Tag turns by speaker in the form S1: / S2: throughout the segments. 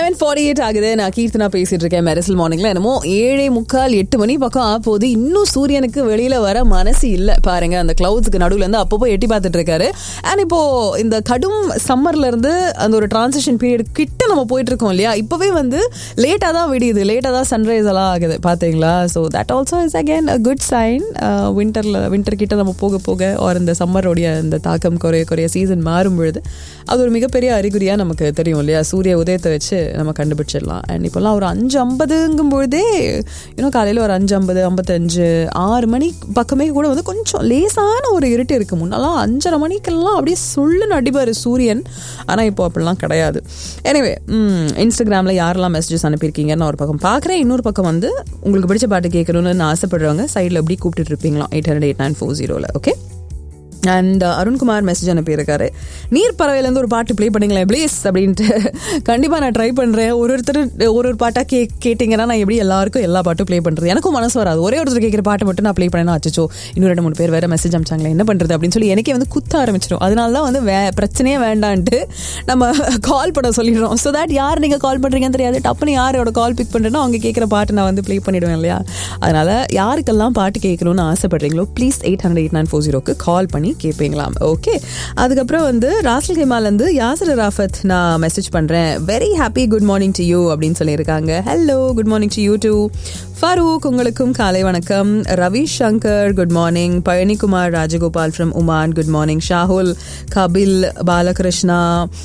S1: Eleven forty eight ஆகுது நான் கீர்த்தனா பேசிட்டு இருக்கேன் மெரசல் மார்னிங்ல என்னமோ ஏழே முக்கால் எட்டு மணி பக்கம் ஆக போகுது இன்னும் சூரியனுக்கு வெளியில வர மனசு இல்ல பாருங்க அந்த கிளவுட்ஸ்க்கு நடுவுல இருந்து அப்பப்போ எட்டி பார்த்துட்டு இருக்காரு அண்ட் இப்போ இந்த கடும் சம்மர்ல இருந்து அந்த ஒரு டிரான்சிஷன் பீரியட் கிட்ட நம்ம போயிட்டு இருக்கோம் இல்லையா இப்பவே வந்து லேட்டா தான் விடியுது லேட்டா தான் சன்ரைஸ் எல்லாம் ஆகுது பாத்தீங்களா so that also is again a good sign வின்டர்ல வின்டர் கிட்ட நம்ம போக போக ஒரு இந்த சம்மருடைய இந்த தாக்கம் குறைய குறைய சீசன் மாறும் பொழுது அது ஒரு மிகப்பெரிய அறிகுறியா நமக்கு தெரியும் இல்லையா சூரிய உதயத்தை வச்சு நம்ம கண்டுபிடிச்சிடலாம் அண்ட் இப்போல்லாம் ஒரு அஞ்சு ஐம்பதுங்கும் பொழுதே இன்னும் காலையில் ஒரு அஞ்சு ஐம்பது ஐம்பத்தஞ்சு ஆறு மணி பக்கமே கூட வந்து கொஞ்சம் லேசான ஒரு இருட்டு இருக்கு முன்னெல்லாம் அஞ்சரை மணிக்கெல்லாம் அப்படியே சொல்லுன்னு அடிப்பார் சூரியன் ஆனால் இப்போ அப்படிலாம் கிடையாது எனிவே இன்ஸ்டாகிராமில் யாரெல்லாம் மெசேஜஸ் அனுப்பியிருக்கீங்கன்னு ஒரு பக்கம் பார்க்குறேன் இன்னொரு பக்கம் வந்து உங்களுக்கு பிடிச்ச பாட்டு கேட்கணும்னு நான் ஆசைப்படுறவங்க சைடில் எப்படி கூப்பிட்டுட்டு இருப்பீங்களாம் eight hundred eight nine four ஜீரோவில் ஓகே அண்ட் அருண்குமார் மெசேஜ் அனுப்பியிருக்காரு நீர் பறவையிலேருந்து ஒரு பாட்டு ப்ளே பண்ணுங்களேன் ப்ளீஸ் அப்படின்ட்டு கண்டிப்பாக நான் ட்ரை பண்ணுறேன் ஒரு ஒருத்தர் ஒரு ஒரு பாட்டாக கே கேட்டிங்கன்னா நான் எப்படி எல்லாருக்கும் எல்லா பாட்டும் ப்ளே பண்ணுறது எனக்கும் மனசு வராது ஒரே ஒருத்தர் கேட்குற பாட்டு மட்டும் நான் ப்ளே பண்ணேன்னா அச்சோ இன்னும் ரெண்டு மூணு பேர் வேறு மெசேஜ் அமிச்சாங்களே என்ன பண்ணுறது அப்படின்னு சொல்லி எனக்கே வந்து குத்த ஆரம்பிச்சிடும் அதனால தான் வந்து வே பிரச்சனையே வேண்டான்ட்டு நம்ம கால் பண்ண சொல்லிடுறோம் ஸோ தட் யார் நீங்கள் கால் பண்ணுறீங்கன்னு தெரியாது டப்புன்னு யாரோட கால் பிக் பண்ணுறேன்னா அவங்க கேட்குற பாட்டு நான் வந்து ப்ளே பண்ணிவிடுவேன் இல்லையா அதனால் யாருக்கெல்லாம் பாட்டு கேட்கணும்னு ஆசைப்படுறீங்களோ please eight hundred eight nine four ஜீரோக்கு கால் பண்ணி கேட்பீங்களாம் ஓகே அதுக்கப்புறம் வந்து ராசல் ஹிமாலேருந்து யாசர் ராஃபத் நான் மெசேஜ் பண்ணுறேன் very happy good morning to you அப்படின்னு சொல்லியிருக்காங்க hello good morning to you too Farooq உங்களுக்கும் காலை வணக்கம் Ravi Shankar good morning Palanikumar Rajagopal from Oman good morning Shahul Kapil Balakrishna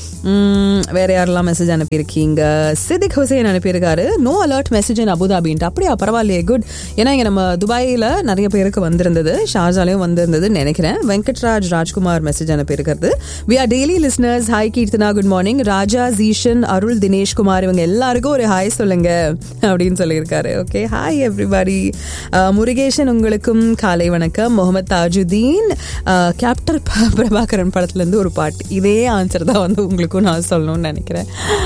S1: வேற யாரெல்லாம் மெசேஜ் அனுப்பியிருக்கீங்க சிதிக் ஹுசேன் அனுப்பியிருக்காரு நோ அலர்ட் மெசேஜ் இன் அபுதாபின்ட்டு அப்படியா பரவாயில்லையே குட் ஏன்னா இங்கே நம்ம துபாயில் நிறைய பேருக்கு வந்திருந்தது ஷார்ஜாலையும் வந்திருந்ததுன்னு நினைக்கிறேன் வெங்கட்ராஜ் ராஜ்குமார் மெசேஜ் அனுப்பியிருக்கிறது we are daily listeners hi Keerthana good morning Raja Zeeshan Arul Dinesh Kumar இவங்க எல்லாருக்கும் ஒரு ஹாய் சொல்லுங்க அப்படின்னு சொல்லியிருக்காரு ஓகே ஹாய் எவ்ரிபடி முருகேஷன் உங்களுக்கும் காலை வணக்கம் முகமது தாஜுதீன் கேப்டன் பிரபாகரன் படத்துலேருந்து ஒரு பாட்டு இதே ஆன்சர் தான் வந்து உங்களுக்கும் நான் சொல்லணும்னு நினைக்கிறேன்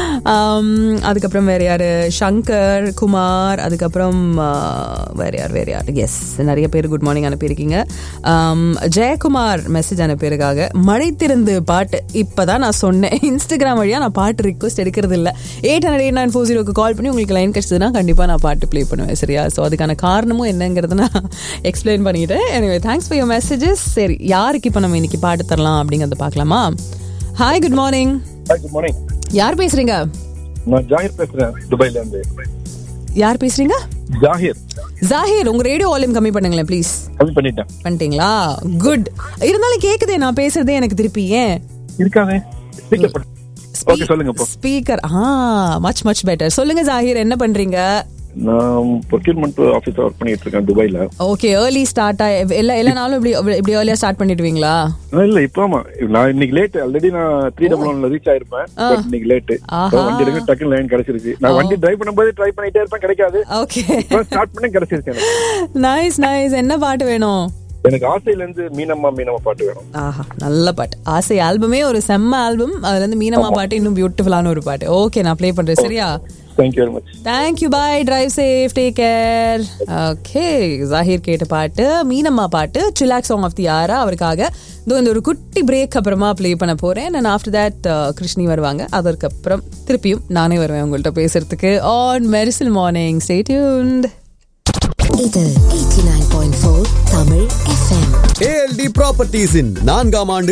S1: அதுக்கப்புறம் வேற யார் சங்கர் குமார் அதுக்கப்புறம் வேற யார் வேற யார் எஸ் நிறைய பேர் குட் மார்னிங் அனுப்பியிருக்கீங்க ஜெயக்குமார் மெசேஜ் அனுப்பியிருக்காங்க மழை திறந்து பாட்டு இப்போதான் நான் சொன்னேன் இன்ஸ்டாகிராம் வழியாக நான் பாட்டு ரிக்வஸ்ட் எடுக்கிறது இல்லை eight hundred eight nine four ஜீரோக்கு கால் பண்ணி உங்களுக்கு லைன் கிடச்சதுன்னா கண்டிப்பாக நான் பாட்டு ப்ளே பண்ணுவேன் சரியா ஸோ அதுக்கான காரணமும் என்னங்கிறத நான் எக்ஸ்பிளைன் பண்ணிட்டேன் எனவே தேங்க்ஸ் ஃபார் யோர் மெசேஜஸ் சரி யாருக்கு இப்போ நம்ம இன்னைக்கு பாட்டு தரலாம் அப்படிங்கிறத பார்க்கலாமா hi good morning
S2: good morning
S1: யார் பேசுறீங்க
S2: நான் ஜாகிர் பேசுறேன் துபாய்ல இருந்து
S1: யார் பேசுறீங்க
S2: ஜாகிர்
S1: ஜாஹிர் உங்க ரேடியோ வால்யூம் கம்மி பண்ணுங்களேன் ப்ளீஸ்
S2: கம்மி பண்ணிட்டேன்
S1: பண்ணிட்டீங்களா குட் இருந்தாலும் கேக்குதே நான் பேசுறதே எனக்கு திருப்பி ஏன்
S2: இருக்காதே ஸ்பீக்கர் பண்ணு ஓகே சொல்லுங்க இப்போ
S1: ஸ்பீக்கர் ஆ மச் மச் பெட்டர் சொல்லுங்க ஜாஹிர் என்ன பண்றீங்க
S2: நான் ப்ரொக்யூர்மெண்ட் ஆஃபீஸர் ஒர்க் பண்ணிட்டு இருக்கேன் துபாய்ல
S1: ஓகே ஏர்லி ஸ்டார்ட் எல்லா எல்லா நாளும் இப்படி இப்படி ஏர்லியா ஸ்டார்ட் பண்ணிடுவீங்களா
S2: இல்ல இப்போ ஆமா நான் இன்னைக்கு லேட் ஆல்ரெடி நான் த்ரீ டபுள் ஒன்ல ரீச் ஆயிருப்பேன் பட் இன்னைக்கு லேட்
S1: ஆஹா.
S2: வண்டி எடுக்க டக்குனு லைன் கிடைச்சிருச்சு நான் வண்டி டிரைவ் பண்ணும்போது ட்ரை பண்ணிட்டே இருப்பேன் கிடைக்காது
S1: ஓகே
S2: இப்போ ஸ்டார்ட் பண்ண கிடைச்சிருச்சு எனக்கு
S1: நைஸ் நைஸ் என்ன பாட்டு வேணும்
S2: எனக்கு ஆசையில இருந்து மீனம்மா மீனம்மா பாட்டு வேணும்
S1: ஆஹா நல்ல பாட்டு ஆசை ஆல்பமே ஒரு செம்ம ஆல்பம் அதுல இருந்து மீனம்மா பாட்டு இன்னும் பியூட்டிஃபுல்லான ஒரு பாட்டு ஓகே நான் ப்ளே பண்றேன் சரியா
S2: thank you very much
S1: thank you bye drive safe take care okay Zahir கேட்ட பாட்டு மீனம்மா பாட்டு சிலாக் சாங் ஆஃப் தி யாரா அவருக்காக இதோ இந்த ஒரு குட்டி பிரேக் அப்புறமா ப்ளே பண்ண போறேன் நான் ஆஃப்டர் தட் கிருஷ்ணி வருவாங்க அதற்கப்புறம் திருப்பியும் நானே வருவேன் உங்கள்கிட்ட பேசுறதுக்கு on Mersal morning stay tuned
S3: இது 89.4 தமிழ் எஃப்எம்
S4: ஏஎல்டி ப்ராப்பர்ட்டிஸின் நான்காம் ஆண்டு